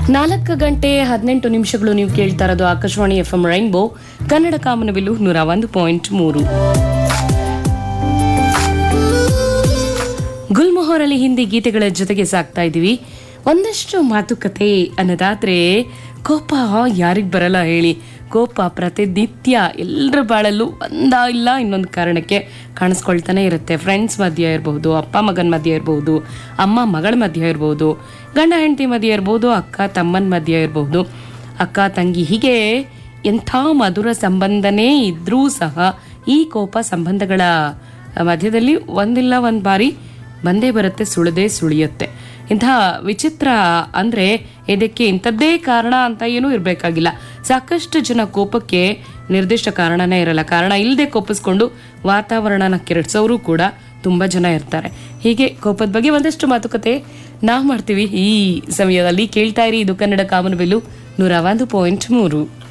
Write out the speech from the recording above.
ನಾಲ್ಕು ಗಂಟೆ ಹದಿನೆಂಟು ನಿಮಿಷಗಳು ನೀವು ಕೇಳ್ತಾ ಇರೋದು Akashvani F M Rainbow Kannada ಕಾಮನಬಿಲ್ಲು ನೂರ ಒಂದು ಪಾಯಿಂಟ್ ಮೂರು ಗುಲ್ಮೊಹರಲ್ಲಿ ಹಿಂದಿ ಗೀತೆಗಳ ಜೊತೆಗೆ ಸಾಕ್ತಾ ಇದ್ದೀವಿ ಒಂದಷ್ಟು ಮಾತುಕತೆ ಅನ್ನೋದಾದ್ರೆ ಕೋಪ ಯಾರಿಗ್ ಬರಲ್ಲ ಹೇಳಿ ಕೋಪ ಪ್ರತಿನಿತ್ಯ ಎಲ್ಲರ ಬಾಳಲ್ಲೂ ಒಂದ ಇಲ್ಲ ಇನ್ನೊಂದು ಕಾರಣಕ್ಕೆ ಕಾಣಿಸ್ಕೊಳ್ತಾನೆ ಇರುತ್ತೆ ಫ್ರೆಂಡ್ಸ್ ಮಧ್ಯೆ ಇರಬಹುದು ಅಪ್ಪ ಮಗನ ಮಧ್ಯೆ ಇರಬಹುದು ಅಮ್ಮ ಮಗಳ ಮಧ್ಯೆ ಇರಬಹುದು ಗಂಡ ಹೆಂಡತಿ ಮಧ್ಯೆ ಇರಬಹುದು ಅಕ್ಕ ತಮ್ಮನ ಮಧ್ಯೆ ಇರಬಹುದು ಅಕ್ಕ ತಂಗಿ ಹೀಗೆ ಎಂಥ ಮಧುರ ಸಂಬಂಧನೇ ಇದ್ರೂ ಸಹ ಈ ಕೋಪ ಸಂಬಂಧಗಳ ಮಧ್ಯದಲ್ಲಿ ಒಂದಿಲ್ಲ ಒಂದು ಬಾರಿ ಬಂದೇ ಬರುತ್ತೆ ಸುಳದೆ ಸುಳಿಯುತ್ತೆ ಇಂತಹ ವಿಚಿತ್ರ ಅಂದ್ರೆ ಇದಕ್ಕೆ ಇಂಥದ್ದೇ ಕಾರಣ ಅಂತ ಏನೂ ಇರಬೇಕಾಗಿಲ್ಲ ಸಾಕಷ್ಟು ಜನ ಕೋಪಕ್ಕೆ ನಿರ್ದಿಷ್ಟ ಕಾರಣನೇ ಇರಲ್ಲ ಕಾರಣ ಇಲ್ಲದೆ ಕೋಪಿಸ್ಕೊಂಡು ವಾತಾವರಣನ ಕೆರಡ್ಸೋರು ಕೂಡ ತುಂಬಾ ಜನ ಇರ್ತಾರೆ ಹೀಗೆ ಕೋಪದ ಬಗ್ಗೆ ಒಂದಷ್ಟು ಮಾತುಕತೆ ನಾವು ಮಾಡ್ತೀವಿ ಈ ಸಮಯದಲ್ಲಿ ಕೇಳ್ತಾ ಇರಿ ಇದು ಕನ್ನಡ ಕಾಮನಬಿಲ್ಲು ನೂರ ಒಂದು ಪಾಯಿಂಟ್ ಮೂರು